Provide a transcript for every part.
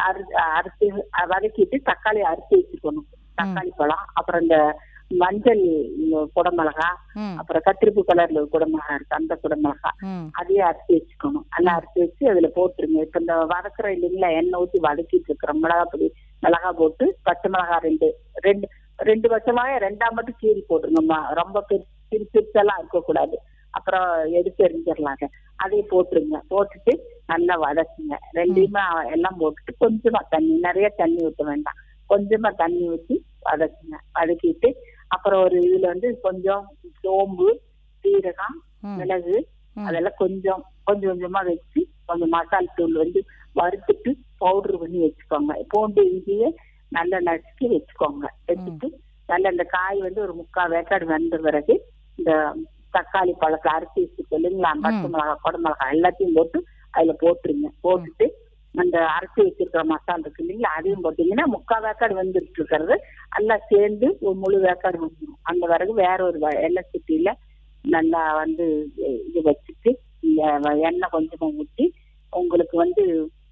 அரி- அரிசி அஹ் வதக்கிட்டு தக்காளி அரிசி வச்சுக்கணும் தக்காளி பழம் அப்புறம் இந்த மஞ்சள் இந்த குடமிளகா ம் அப்புறம் கத்திரிப்பு கலர்ல ஒரு குடமிளகா இருக்கு அந்த குடமிளகா ம் அதையும் அரிசி வச்சுக்கணும் நல்லா அரிசி வச்சு அதுல போட்டுருங்க இப்ப இந்த வதக்குற இல்லைங்களா எண்ணெய் ஊத்தி வதக்கிட்டு இருக்கிறோம் மிளகா பொடி மிளகா போட்டு பச்சை மிளகா ரெண்டு ரெண்டு ரெண்டு பச்சை மிளகாய் ரெண்டா மட்டும் கீறி போட்டுருங்கம்மா ரொம்ப பெருசு பெருசு பெருசெல்லாம் இருக்கக்கூடாது அப்புறம் எடுத்து எரிஞ்சிடலாங்க அதையும் போட்டுருங்க போட்டுட்டு நல்லா வதக்குங்க ரெண்டையுமே எல்லாம் போட்டுட்டு கொஞ்சமா தண்ணி நிறைய தண்ணி ஊற்ற வேண்டாம் கொஞ்சமா தண்ணி ஊற்றி வதக்குங்க வதக்கிட்டு அப்புறம் ஒரு இதுல வந்து கொஞ்சம் சோம்பு சீரகம் ம். மிளகு ம். அதெல்லாம் கொஞ்சம் கொஞ்சம் கொஞ்சமா வச்சு கொஞ்சம் மசால் தூள் வந்து வறுத்துட்டு பவுடர் பண்ணி வச்சுக்கோங்க பூண்டு இஞ்சியே நல்லா நசுக்கி வச்சுக்கோங்க வச்சுட்டு நல்ல இந்த காய் வந்து ஒரு முக்கால் வேக்காடு வெந்த பிறகு இந்த தக்காளி பழத்தை அரைச்சி வச்சுக்கோ இல்லைங்களா பச்சை மிளகா குடை மிளகா எல்லாத்தையும் போட்டு அதுல போட்டுருங்க போட்டுட்டு அந்த அரைச்சி வச்சிருக்கிற மசாலா இருக்கு இல்லைங்களா அதையும் போட்டீங்கன்னா முக்கால் வேக்காடு வந்துட்டு இருக்கிறது எல்லாம் சேர்ந்து ஒரு முழு வேக்காடு வந்துடும் அந்த பிறகு வேற ஒரு வ- எண்ணெய் சட்டியில நல்லா வந்து இ- இது வச்சுட்டு இந்த வ- எண்ணெய் கொஞ்சமா ஊற்றி உங்களுக்கு வந்து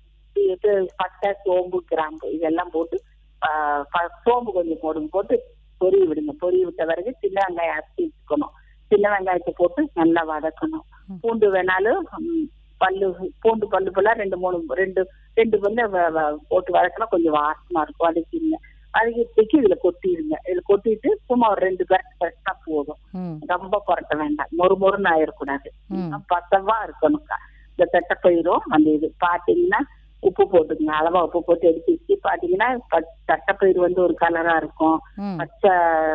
இது பட்டை சோம்பு கிராம்பு இதெல்லாம் போட்டு ஆ, ப- சோம்பு கொஞ்சம் போடுங்க போட்டு பொரிய விடுங்க பொரிய விட்ட பிறகு சின்ன வெங்காயம் அரைச்சி வச்சுக்கணும் சின்ன வெங்காயத்தை போட்டு நல்லா வதக்கணும் பூண்டு வேணாலும் ம், பல்லு பூண்டு பல்லு பல்லா ரெண்டு மூணு ரெண்டு ரெண்டு பல்லு வ- வ- போட்டு வதக்கினா கொஞ்சம் வாசமா இருக்கும் வதக்கிடுங்க வதக்கிட்டு இதுல கொட்டிடுங்க இதுல கொட்டிட்டு சும்மா ஒரு ரெண்டு பேருக்கு கரெக்டா போதும் ம் ரொம்ப புரட்ட வேண்டாம் மொறு மொறுன்னு ஆயிடக்கூடாது ம். பத்தவா இருக்கணும்க்கா இந்த தட்டைப்பயிரும் அந்த இது பாத்தீங்கன்னா உப்பு போட்டுக்கங்க அளவா உப்பு போட்டு எடுத்து வச்சு பாத்தீங்கன்னா ப- தட்டைப்பயிறு வந்து ஒரு கலரா இருக்கும் ம் பச்சை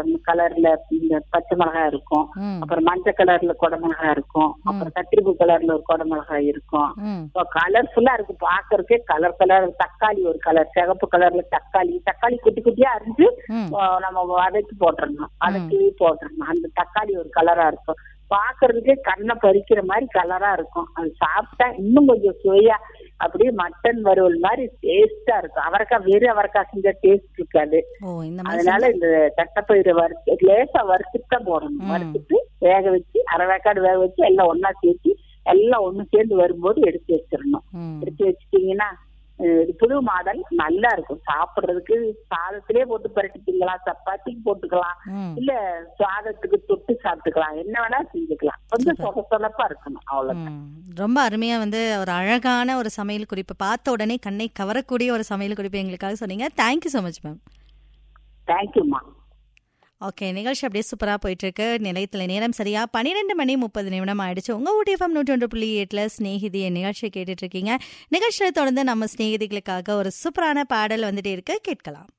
கலர்ல இந்த பச்சை மிளகாய் இருக்கும் ம் அப்புறம் மஞ்சள் கலர்ல குடமிளகாய் இருக்கும் அப்புறம் கத்திரிப்பு கலர்ல ஒரு குடமிளகாய் இருக்கும் ம் கலர்ஃபுல்லா இருக்கு பாக்குறதுக்கே கலர் கலர் தக்காளி ஒரு கலர் சிகப்பு கலர்ல தக்காளி தக்காளி குட்டி குட்டியா அரிஞ்சு ம் ஆ, நம்ம வதக்கி போட்டுறணும் வதக்கி போட்டுறணும் அந்த தக்காளி ஒரு கலரா இருக்கும் பாக்குறதுக்கே கண்ணை பறிக்கிற மாதிரி கலரா இருக்கும் அது சாப்பிட்டா இன்னும் கொஞ்சம் சுவையா அப்படியே மட்டன் வறுவல் மாதிரி டேஸ்டா இருக்கும் அவரைக்காய் வெறும் அவரைக்காய் செஞ்ச டேஸ்ட் இருக்காது ஓ இந்த மாதிரி அதனால இந்த தட்டைப்பயிரை வறுத்து லேசா வறுத்துட்டு தான் போடணும் ம். வறுத்துட்டு வேக வச்சு அரை வேக்காடு வேக வச்சு எல்லாம் ஒண்ணா சேர்த்து எல்லாம் ஒண்ணு சேர்ந்து வரும்போது எடுத்து வச்சிடணும் ம் எடுத்து வச்சிட்டீங்கன்னா அஹ் இது புது மாடல் நல்லா இருக்கும் சாப்பிடுறதுக்கு சாதத்திலே போட்டு பரட்டிக்கலாம் சப்பாத்திக்கு போட்டுக்கலாம் ம் இல்ல சாதத்துக்கு தொட்டு சாப்பிட்டுக்கலாம் என்ன வேணா செஞ்சுக்கலாம் கொஞ்சம் சொத சொதப்பா இருக்கணும் அவ்வளவுதான் ம். ரொம்ப அருமையா வந்து ஒரு அழகான ஒரு சமையல் குறிப்பு பார்த்த உடனே கண்ணை கவரக்கூடிய ஒரு சமையல் குறிப்பு எங்களுக்காக சொன்னீங்க தேங்க்யூ ஸோ மச் மேம் தேங்க்யூம்மா ஓகே நிகழ்ச்சி அப்படியே சூப்பராக போயிட்டு இருக்கு நிலையத்தில் நேரம் சரியா பன்னிரெண்டு மணி முப்பது நிமிடம் ஆயிடுச்சு உங்க ஊட்டிஎஃப்எம் நூற்றி ஒன்று புள்ளி எட்டுல ஸ்நேகிதி நிகழ்ச்சியை கேட்டுட்டு இருக்கீங்க நிகழ்ச்சியை தொடர்ந்து நம்ம ஸ்நேகிதிகளுக்காக ஒரு சூப்பரான பாடல் வந்துட்டே இருக்கு கேட்கலாம்